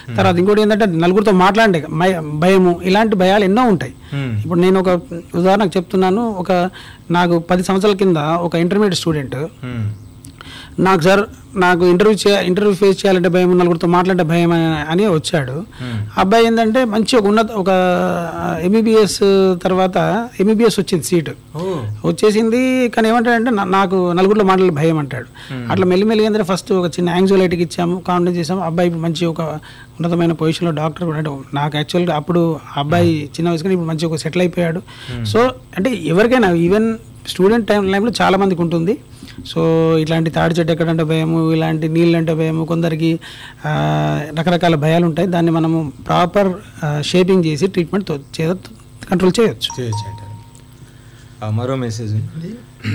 తర్వాత ఇంకోటి ఏంటంటే నలుగురితో మాట్లాడే మయ- భయము ఇలాంటి భయాలు ఎన్నో ఉంటాయి మ్మ్. ఇప్పుడు నేను ఒక ఉదాహరణకు చెప్తున్నాను ఒక నాకు పది సంవత్సరాల కింద ఒక ఇంటర్మీడియట్ స్టూడెంట్ మ్మ్. నాకు సార్ నాకు ఇంటర్వ్యూ చే ఇంటర్వ్యూ ఫేస్ చేయాలంటే భయం నలుగురితో మాట్లాడే భయం అని- అని వచ్చాడు మ్మ్. ఆ అబ్బాయి ఏంటంటే మంచి ఒక ఉన్నత ఒక ఎంబీబీఎస్ తర్వాత ఎంబీబీఎస్ వచ్చింది సీటు ఓ వచ్చేసింది కానీ ఏమంటాడంటే నా- నాకు నలుగురిలో మాటలు భయం అంటాడు అట్లా మెల్లిమెల్లి ఏంటంటే ఫస్ట్ ఒక చిన్న యాంగ్జైటీకి ఇచ్చాము కాన్ఫిడెన్స్ చేసాము అబ్బాయి ఇప్పుడు మంచి ఒక ఉన్నతమైన పొజిషన్లో డాక్టర్ కూడా అంటే నాకు యాక్చువల్గా అప్పుడు ఆ అబ్బాయి చిన్న వయసు కానీ ఇప్పుడు మంచి ఒక సెటిల్ అయిపోయాడు సో అంటే ఎవరికైనా ఈవెన్ స్టూడెంట్ టైం లైఫ్లో చాలా మందికి ఉంటుంది సో ఇట్లాంటి తాడి చెట్టు ఎక్కడంటే భయము ఇలాంటి నీళ్ళు అంటే భయము కొందరికి ఆ, రకరకాల భయాలు ఉంటాయి దాన్ని మనము ప్రాపర్ షేపింగ్ చేసి ట్రీట్మెంట్ చే కంట్రోల్ చేయొచ్చు చేయొచ్చు అంటారు ఆ, మరో మెసేజ్ ఉంది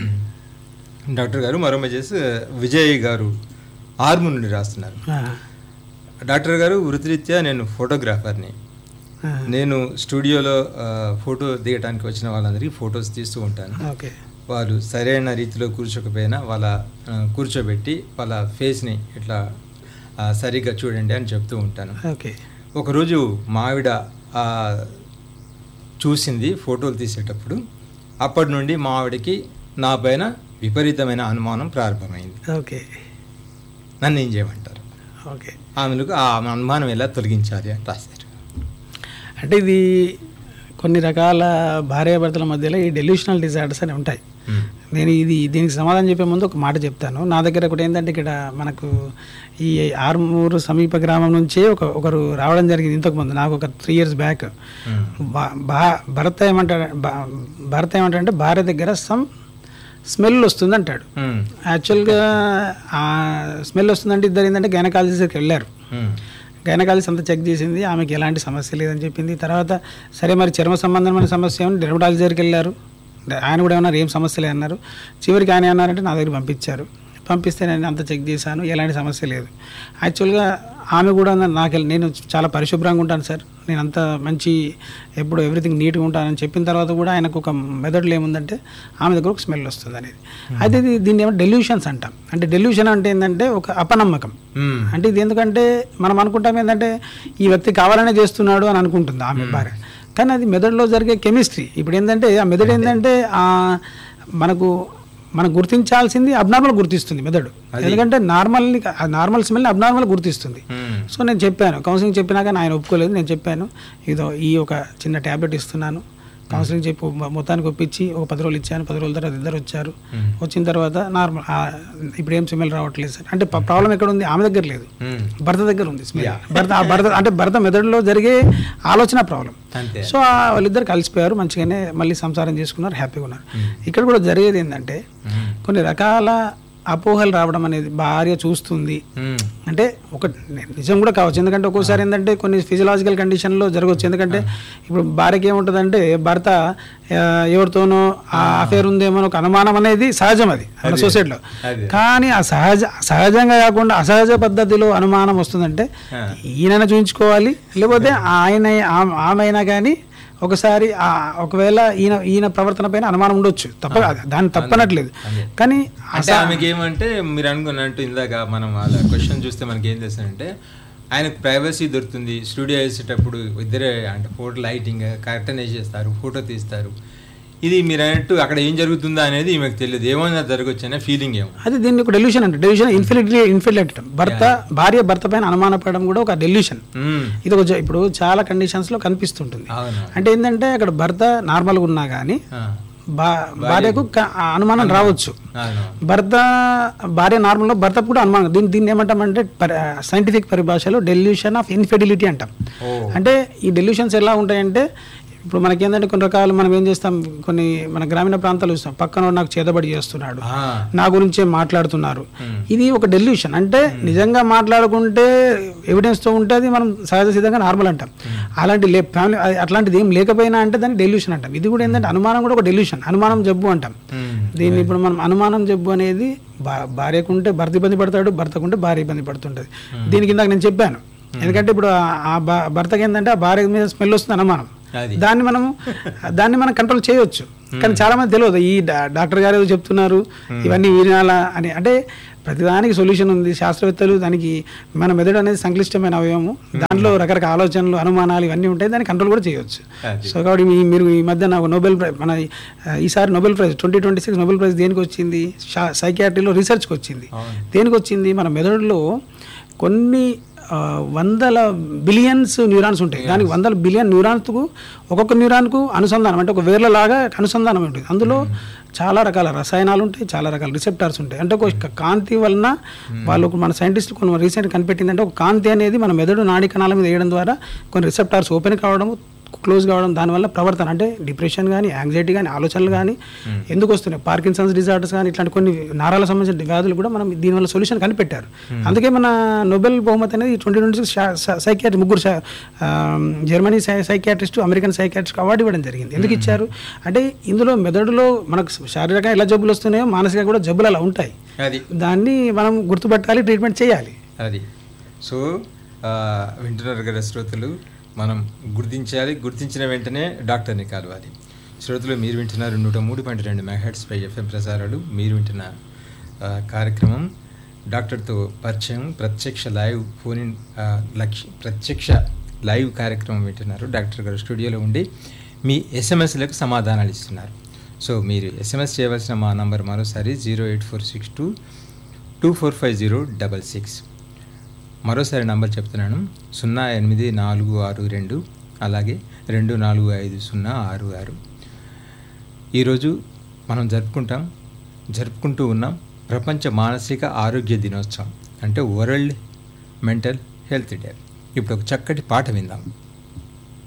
డాక్టర్ గారు మరో మెసేజ్ విజయ్ గారు ఆర్ము నుండి రాస్తున్నారు ఆ, డాక్టర్ గారు వృత్తిరీత్యా నేను ఫోటోగ్రాఫర్ని ఆ, నేను స్టూడియోలో ఆ, ఫోటో దిగడానికి వచ్చిన వాళ్ళందరికీ ఫొటోస్ తీస్తూ ఉంటాను ఓకే వాళ్ళు సరైన రీతిలో కూర్చోకపోయినా వాళ్ళ ఆ, కూర్చోబెట్టి వాళ్ళ ఫేస్ని ఇట్లా ఆ, సరిగ్గా చూడండి అని చెప్తూ ఉంటాను ఓకే ఒకరోజు మావిడ ఆ, చూసింది ఫోటోలు తీసేటప్పుడు అప్పటి నుండి మా ఆవిడకి నా పైన విపరీతమైన అనుమానం ప్రారంభమైంది ఓకే నన్ను ఏం చేయమంటారు ఓకే ఆమెలకు ఆ అనుమానం ఎలా తొలగించాలి అని రాశారు అంటే ఇది కొన్ని రకాల భార్యాభర్తల మధ్యలో ఈ డెల్యూషనల్ డిజార్డర్స్ అని ఉంటాయి మ్మ్. నేను ఇది దీనికి సమాధానం చెప్పే ముందు ఒక మాట చెప్తాను నా దగ్గర ఒకటి ఏంటంటే ఇక్కడ మనకు ఈ ఆర్మూరు సమీప గ్రామం నుంచే ఒక ఒకరు రావడం జరిగింది ఇంతకుముందు నాకు ఒక త్రీ ఇయర్స్ బ్యాక్ మ్మ్. బా- బా- భర్త ఏమంటాడు బా- భర్త ఏమంటాడంటే భార్య దగ్గర సమ్ స్మెల్ వస్తుంది అంటాడు మ్మ్. యాక్చువల్గా ఆ స్మెల్ వస్తుందంటే ఇద్దరు ఏంటంటే గైనకాలజిస్ట్కి వెళ్ళారు మ్మ్. గైనకాలజిస్ట్ అంతా చెక్ చేసింది ఆమెకి ఎలాంటి సమస్య లేదని చెప్పింది తర్వాత సరే మరి చర్మ సంబంధమైన సమస్య ఏమని డెర్మటాలజీ దగ్గరికి వెళ్ళారు ఆయన కూడా ఏమన్నారు ఏం సమస్య లేదు అన్నారు చివరికి ఆయన ఏమన్నారంటే నా దగ్గర పంపించారు పంపిస్తే నేను అంత చెక్ చేశాను ఎలాంటి సమస్య లేదు యాక్చువల్గా ఆమె కూడా అన్నారు, నాకు నేను చాలా పరిశుభ్రంగా ఉంటాను సార్ నేను అంత మంచి ఎప్పుడు ఎవ్రీథింగ్ నీట్గా ఉంటానని చెప్పిన తర్వాత కూడా ఆయనకు ఒక మెథడ్లో ఏముందంటే ఆమె దగ్గర ఒక స్మెల్ వస్తుంది అనేది అయితే ఇది దీన్ని ఏమో డెల్యూషన్స్ అంటాం అంటే డెల్యూషన్ అంటే ఏంటంటే ఒక అపనమ్మకం మ్మ్. అంటే ఇది ఎందుకంటే మనం అనుకుంటాం ఏంటంటే ఈ వ్యక్తి కావాలనే చేస్తున్నాడు అని అనుకుంటుంది ఆమె భార్య కానీ అది మెదడులో జరిగే కెమిస్ట్రీ ఇప్పుడు ఏంటంటే ఆ మెదడు ఏంటంటే ఆ మనకు మనం గుర్తించాల్సింది అబ్నార్మల్ గుర్తిస్తుంది మెదడు ఎందుకంటే నార్మల్ని నార్మల్ స్మెల్ని అబ్నార్మల్ గుర్తిస్తుంది మ్మ్. సో నేను చెప్పాను కౌన్సిలింగ్ చెప్పినా కానీ ఆయన ఒప్పుకోలేదు నేను చెప్పాను ఇదో ఈ ఒక చిన్న ట్యాబ్లెట్ ఇస్తున్నాను కౌన్సిలింగ్ చెప్పి మొ- మొత్తానికి ఒప్పించి ఒక పది రోజులు ఇచ్చాను పది రోజుల తర్వాత ఇద్దరు వచ్చారు మ్మ్. వచ్చిన తర్వాత నార్మల్ ఇప్పుడు ఏం స్మెల్ రావట్లేదు సార్ అంటే ప్రాబ్లం ఎక్కడ ఉంది ఆమె దగ్గర లేదు మ్మ్. భర్త దగ్గర ఉంది స్మెల్ భర్త ఆ భర్త అంటే భర్త మెదడులో జరిగే ఆలోచన ప్రాబ్లం అంతే సో ఆ వాళ్ళిద్దరు కలిసిపోయారు మంచిగానే మళ్ళీ సంసారం చేసుకున్నారు హ్యాపీగా ఉన్నారు ఇక్కడ కూడా జరిగేది ఏంటంటే మ్మ్. కొన్ని రకాల అపోహలు రావడం అనేది భార్య చూస్తుంది మ్మ్. అంటే ఒక నిజం కూడా కావచ్చు ఎందుకంటే ఒక్కోసారి ఏంటంటే కొన్ని ఫిజియలాజికల్ కండిషన్లో జరగవచ్చు ఎందుకంటే ఇప్పుడు భార్యకి ఏముంటుందంటే భర్త ఆ, ఎవరితోనో ఆ అఫేర్ ఉందేమో ఒక అనుమానం అనేది సహజం అది మన సొసైటీలో అదే. కానీ ఆ సహజ సహజంగా కాకుండా అసహజ పద్ధతిలో అనుమానం వస్తుందంటే ఆ. ఈయన చూపించుకోవాలి లేకపోతే ఆయన ఆ- ఆమె అయినా కానీ ఒకసారి ఆ ఒకవేళ ఈయన ఈయన ప్రవర్తన పైన అనుమానం ఉండొచ్చు తప్ప దాన్ని తప్పనట్లేదు కానీ అంటే ఆమెకి ఏమంటే మీరు అనుకున్నట్టు ఇందాక మనం వాళ్ళ క్వశ్చన్ చూస్తే మనకి ఏం తెలుస్తుందంటే ఆయనకు ప్రైవసీ దొరుకుతుంది స్టూడియో వేసేటప్పుడు ఇద్దరే అంటే ఫోటో లైటింగ్ కరెక్టన్ వేసేస్తారు ఫోటో తీస్తారు ఇది మీరు అన్నట్టు అక్కడ ఏం జరుగుతుందా అనేది ఈమెకు తెలియదు ఏమైనా జరగచ్చు అనే ఫీలింగ్ ఏమో అది దీన్ని ఒక డెల్యూషన్ అంటే డెల్యూషన్ ఇన్ఫిలిటీ ఇన్ఫిలిటీ భర్త భార్య భర్త పైన అనుమానపడడం కూడా ఒక డెల్యూషన్ మ్మ్. ఇది ఒక జ- ఇప్పుడు చాలా కండిషన్స్ లో కనిపిస్తుంటుంది అవును అంటే ఏంటంటే అక్కడ భర్త నార్మల్గా ఉన్నా కానీ ఆ. భా భార్యకు క- ఆ అనుమానం రావచ్చు అవును భర్త భార్య నార్మల్గా భర్త కూడా అనుమానం దీన్ని దీన్ని ఏమంటామంటే సైంటిఫిక్ పరిభాషలో డెల్యూషన్ ఆఫ్ ఇన్ఫెడిలిటీ అంటాం ఓ అంటే ఈ డెల్యూషన్స్ ఎలా ఉంటాయంటే ఇప్పుడు మనకి ఏంటంటే కొన్ని రకాలు మనం ఏం చేస్తాం కొన్ని మన గ్రామీణ ప్రాంతాలు చూస్తాం పక్కన నాకు చేతబడి చేస్తున్నాడు ఆ. నా గురించే మాట్లాడుతున్నారు Hmm. ఇది ఒక డెల్యూషన్ అంటే నిజంగా మాట్లాడుకుంటే ఎవిడెన్స్ తో ఉంటే అది మనం సహజ సిద్ధంగా నార్మల్ అంటాం అలాంటి లే ఫ్యామిలీ అట్లాంటిది ఏం లేకపోయినా అంటే దాన్ని డెల్యూషన్ అంటాం ఇది కూడా ఏంటంటే అనుమానం కూడా ఒక డెల్యూషన్ అనుమానం జబ్బు అంటాం మ్మ్. దీన్ని ఇప్పుడు మనం అనుమానం జబ్బు అనేది భా- భార్యకుంటే భర్త ఇబ్బంది పడతాడు భర్తకుంటే భార్య ఇబ్బంది పడుతుంటది దీనికి ఇందాక నేను చెప్పాను ఎందుకంటే ఇప్పుడు ఆ- ఆ భ- భర్తకి ఏంటంటే ఆ భార్య మీద స్మెల్ వస్తుంది అనుమానం అది. దాన్ని మనము దాన్ని మనం కంట్రోల్ చేయవచ్చు కానీ చాలా మంది తెలియదు ఈ డా- డాక్టర్ గారు ఏదో చెప్తున్నారు ఇవన్నీ వినాలా అని అంటే ప్రతిదానికి సొల్యూషన్ ఉంది శాస్త్రవేత్తలు దానికి మన మెదడు అనేది సంక్లిష్టమైన అవయవము దాంట్లో రకరకాల ఆలోచనలు అనుమానాలు ఇవన్నీ ఉంటాయి దాన్ని కంట్రోల్ కూడా చేయవచ్చు అది. సో కాబట్టి మీ మీరు ఈ మధ్య నాకు నోబెల్ ప్రైజ్ మన ఆ, ఈసారి Nobel prize twenty twenty six Nobel prize దేనికి వచ్చింది సైకియాట్రీలో రీసెర్చ్కి వచ్చింది అవును. దేనికి వచ్చింది మన మెదడులో కొన్ని ఆ, వందల బిలియన్స్ న్యూరాన్స్ ఉంటాయి దానికి వందల బిలియన్ న్యూరాన్స్కు ఒక్కొక్క న్యూరాన్కు అనుసంధానం అంటే ఒక వేర్లలాగా అనుసంధానం ఉంటుంది అందులో చాలా రకాల రసాయనాలు ఉంటాయి చాలా రకాల రిసెప్టార్స్ ఉంటాయి అంటే ఒక కాంతి వలన వాళ్ళు మన సైంటిస్టులు కొన్ని రీసెంట్ కనిపెట్టిందంటే ఒక కాంతి అనేది మన మెదడు నాడి కణాల మీద వేయడం ద్వారా కొన్ని రిసెప్టార్స్ ఓపెన్ కావడం క్లోజ్ కావడం దానివల్ల ప్రవర్తన అంటే డిప్రెషన్ కానీ యాంగ్జైటీ కానీ ఆలోచనలు కానీ ఎందుకు వస్తున్నాయి పార్కిన్సన్స్ డిజార్డర్స్ కానీ ఇట్లాంటి కొన్ని నారాల సంబంధించిన వ్యాధులు కూడా మనం దీనివల్ల సొల్యూషన్ కనిపెట్టారు అందుకే మన నోబెల్ బహుమతి అనేది ట్వంటీ ట్వంటీ సిక్స్ సైకియాట్రి ముగ్గురు సై- ఆ, జర్మనీ సై సైకియాట్రిస్ట్ అమెరికన్ సైకియాట్రిస్ట్ అవార్డు ఇవ్వడం జరిగింది ఎందుకు ఇచ్చారు అంటే ఇందులో మెదడులో మనకు శారీరకంగా ఎలా జబ్బులు వస్తున్నాయో మానసికంగా కూడా జబ్బులు అలా ఉంటాయి అది దాన్ని మనం గుర్తుపట్టాలి ట్రీట్మెంట్ చేయాలి అది సో ఆ, వింటున్నారు కదా శ్రోతలు మనం గుర్తించాలి గుర్తించిన వెంటనే డాక్టర్ని కలవాలి శ్రోతలు మీరు వింటున్నారు నూట మూడు పాయింట్ రెండు మెగాహెట్స్ పై ఎఫ్ఎం ప్రసారాలు మీరు వింటున్న ఆ, కార్యక్రమం డాక్టర్తో పరిచయం ప్రత్యక్ష లైవ్ ఫోన్ ఇన్ ఆ, లక్ష ప్రత్యక్ష లైవ్ కార్యక్రమం వింటున్నారు డాక్టర్ గారు స్టూడియోలో ఉండి మీ ఎస్ఎంఎస్లకు సమాధానాలు ఇస్తున్నారు సో మీరు ఎస్ఎంఎస్ చేయవలసిన మా నంబర్ మరోసారి zero eight four six two two four five zero double six మరోసారి నంబర్ చెప్తున్నాను సున్నా ఎనిమిది నాలుగు ఆరు రెండు అలాగే రెండు నాలుగు ఐదు సున్నా ఆరు ఆరు ఈరోజు మనం జరుపుకుంటాం జరుపుకుంటూ ఉన్నాం ప్రపంచ మానసిక ఆరోగ్య దినోత్సవం అంటే వరల్డ్ మెంటల్ హెల్త్ డే ఇప్పుడు ఒక చక్కటి పాట విందాం